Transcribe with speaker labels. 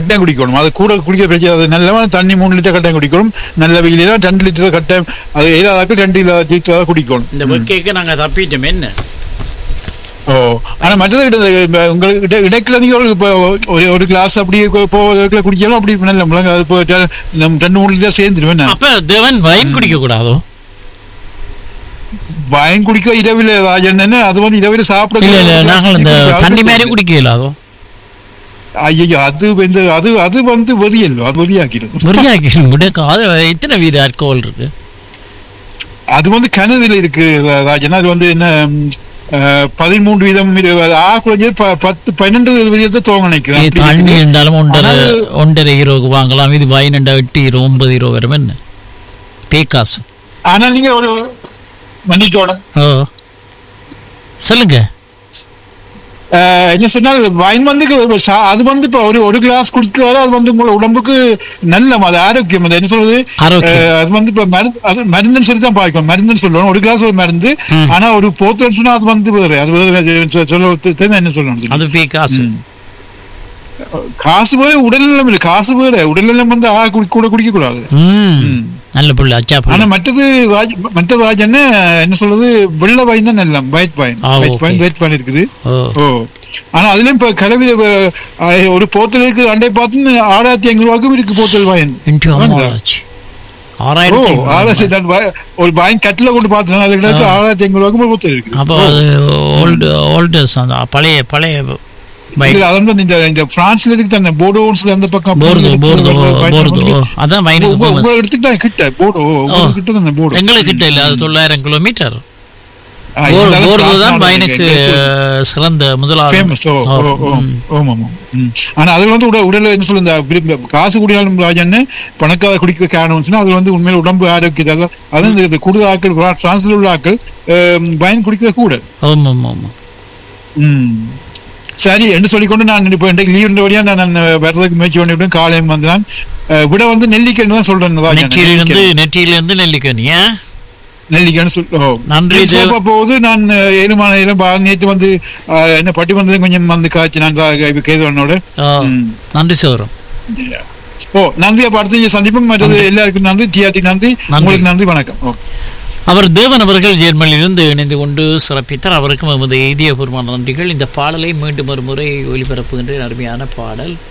Speaker 1: கட்டாயம் குடிக்கணும் அது கூட குடிக்க பிரச்சனை அது நல்ல தண்ணி மூணு லிட்டர் கட்டாயம் குடிக்கணும் நல்ல வெயில ரெண்டு லிட்டர் கட்டாயம் அது ஏழாதாக்கள் ரெண்டு லிட்டர் குடிக்கணும்
Speaker 2: இந்த வெக்கைக்கு நாங்க தப்பிட்டோம் என்ன
Speaker 1: ஓ ஆனா மற்றது கிட்ட உங்களுக்கு இடைக்கில நீங்க ஒரு இப்போ ஒரு ஒரு கிளாஸ் அப்படியே போவதுக்குள்ள குடிக்கலாம் அப்படி நல்ல முழங்க அது இப்போ நம்ம ரெண்டு மூணு லிட்டர் சேர்ந்துருவேன் நான்
Speaker 2: அப்ப தேவன் வைன் குடிக்க கூடாதோ
Speaker 1: பயம் குடிக்க இரவில் ராஜன் அது வந்து இரவில் சாப்பிட
Speaker 2: இல்ல இல்ல நாங்கள் இந்த தண்ணி மாதிரி குடிக்க இயலாதோ
Speaker 1: ஐயோ அது வந்து அது அது வந்து வெறியல் அது வெறியாக்கிடும்
Speaker 2: முறியாக்கி முடிக்க அது எத்தனை வீத ஆல்கோல் இருக்கு
Speaker 1: அது வந்து கனவில் இருக்கு ராஜன் அது வந்து என்ன ம், அஹ், பதிமூன்று வீதம் இரு- ஆ குறைஞ்சது ப- பத்து பன்னெண்டு வீதத்தை தோங்க
Speaker 2: இது
Speaker 1: நினைக்கிறேன்
Speaker 2: தண்ணி இருந்தாலும் ஒன்றரை
Speaker 1: ஆனால்
Speaker 2: ஒன்றரை ஹீரோக்கு வாங்கலாம் இது வைனண்டா எட்டு ஹீரோ ஒன்பது ஹீரோ வரும் என்ன பே காசு
Speaker 1: ஆனால் நீங்க ஒரு மன்னிக்கோட
Speaker 2: ஓ சொல்லுங்க
Speaker 1: அஹ், என்ன சொன்னால் வைன் வந்து கு- சா- அது வந்து இப்போ ஒரு ஒரு கிளாஸ் குடிக்கிறாரோ அது வந்து உங்களோட உடம்புக்கு நல்ல அது ஆரோக்கியம் அது என்ன சொல்றது
Speaker 2: ஆரோக்கியம்
Speaker 1: அஹ், அது வந்து இப்ப மருந்து அது மருந்துன்னு சொல்லி தான் பார்க்கணும் மருந்துன்னு சொல்லுவோம் ஒரு கிளாஸ் ஒரு மருந்து
Speaker 2: ம்.
Speaker 1: ஆனா ஒரு போத்தல் சொன்னா அது வந்து வேறு அது வேறு சொ- சொல்ல தெரிஞ்சா என்ன சொல்லணும்
Speaker 2: அது பே காசு
Speaker 1: ம். காசு வேற உடல்நலம் இல்லை காசு வேற உடல்நலம் வந்து ஆ குடி- கூட குடிக்க கூடாது
Speaker 2: ம்
Speaker 1: ம்.
Speaker 2: நல்ல புள்ள அச்சா
Speaker 1: ஆனா
Speaker 2: புள்ள
Speaker 1: மற்றது ராஜ் மற்றது ராஜ் என்ன என்ன சொல்றது வெள்ளை வாயின் தான் நல்ல ஒயிட் வாயின்
Speaker 2: ஆ,
Speaker 1: white
Speaker 2: okay.
Speaker 1: Wine white wine இருக்குது
Speaker 2: ஓ
Speaker 1: ஓ ஆனா அதுலயும் இப்ப கலவி ஒரு போத்தலுக்கு அண்டை பார்த்து ஆறாயிரத்தி ஐநூறு ரூபாய்க்கும் இருக்கு போத்தல் வாயின்
Speaker 2: இன்ட்டு
Speaker 1: வாங்க.
Speaker 2: அம்மாவாச்சு
Speaker 1: ஓ
Speaker 2: ஆறாயிரத்தி
Speaker 1: ஆறாயிரத்தி நான் வா- ஒரு வாயின் கட்டில கொண்டு பார்த்தேன் அது கிட்ட
Speaker 2: ஆ.
Speaker 1: ஆறாயிரத்தி ஐநூறு ரூபாய்க்கும் ஒரு போத்தல் இருக்கு
Speaker 2: அப்போ அது ஓல்டு ஓல்டர்ஸ் அந்த பழைய பழைய பைக்
Speaker 1: இல்ல, அது வந்து இந்த இந்த பிரான்ஸ்ல இருக்கு அந்த போர்டோன்ஸ்ல அந்த பக்கம்
Speaker 2: போர்து போர்து
Speaker 1: வாயின்
Speaker 2: போர்து
Speaker 1: வந்து-
Speaker 2: ஓ, அதான் வைனுக்கு
Speaker 1: உங்க- உங்க
Speaker 2: ஃபேமஸ்
Speaker 1: இடத்துக்கு தான் கிட்ட போர்டோ உங்க கிட்ட தான் அந்த போர்டோ
Speaker 2: எங்களுக்கு கிட்ட இல்ல அது தொள்ளாயிரம் கிலோமீட்டர்
Speaker 1: ஆ, இருந்தாலும்
Speaker 2: போர்து
Speaker 1: பிரான்ஸ்
Speaker 2: தான்
Speaker 1: நாடு
Speaker 2: வைனுக்கு
Speaker 1: இருக்கு.
Speaker 2: சிறந்த முதலாவது
Speaker 1: ஃபேமஸ் ஓ
Speaker 2: ஓ,
Speaker 1: ஓ ஓ
Speaker 2: ம்.
Speaker 1: ஆமா ஆமா ம். ஆனா அது வந்து உடல் உடல் என்ன சொல்ல இந்த விரும்ப- காசு குடியாலும் ராஜன்னு பணக்கார குடிக்கிற காரணம் சொன்னா அது வந்து உண்மையில உடம்பு ஆரோக்கியத்தை அதான் அதான் இந்த- இந்த கூடுதல் ஆட்கள் பிர- பிரான்ஸ்ல உள்ள ஆட்கள் பயன் குடிக்கிற கூட
Speaker 2: ஆமா ஆமா ஆமா
Speaker 1: ம். சரி என்று சொல்லிக்கொண்டு நான் இப்போ இன்றைக்கு லீவ் வழியா நான் நான் வர்றதுக்கு முயற்சி பண்ணிவிட்டேன் காலையும் வந்து நான் அஹ், விட வந்து நெல்லிக்காய்னு தான் சொல்றேன் ராஜன்.
Speaker 2: நெற்றியிலிருந்து
Speaker 1: நெல்லிக்காய்.
Speaker 2: நெற்றியிலிருந்து நெல்லிக்கனி ஆ?
Speaker 1: நெல்லிக்காய்னு சொல் ஓ.
Speaker 2: நன்றி
Speaker 1: இது
Speaker 2: தேவ-
Speaker 1: சோப்பா போகுது நான் அஹ், ஏழுமான நேரம் பா- நேத்து வந்து அஹ், என்ன பட்டி வந்தது கொஞ்சம் வந்து காய்ச்சி நான் கேதுவனோட
Speaker 2: ஓ, நன்றி சோரம்
Speaker 1: ஓ நன்றி அப்ப அடுத்த சந்திப்பும் மற்றது எல்லாருக்கும் நன்றி டிஆர்டி நன்றி உங்களுக்கு நன்றி வணக்கம் ஓ.
Speaker 2: அவர் தேவன் அவர்கள் ஜெர்மனியிலிருந்து இணைந்து கொண்டு சிறப்பித்தார் அவருக்கும் எமது இதயபூர்வமான நன்றிகள் இந்த பாடலை மீண்டும் ஒரு முறை ஒளிபரப்புகின்ற அருமையான பாடல்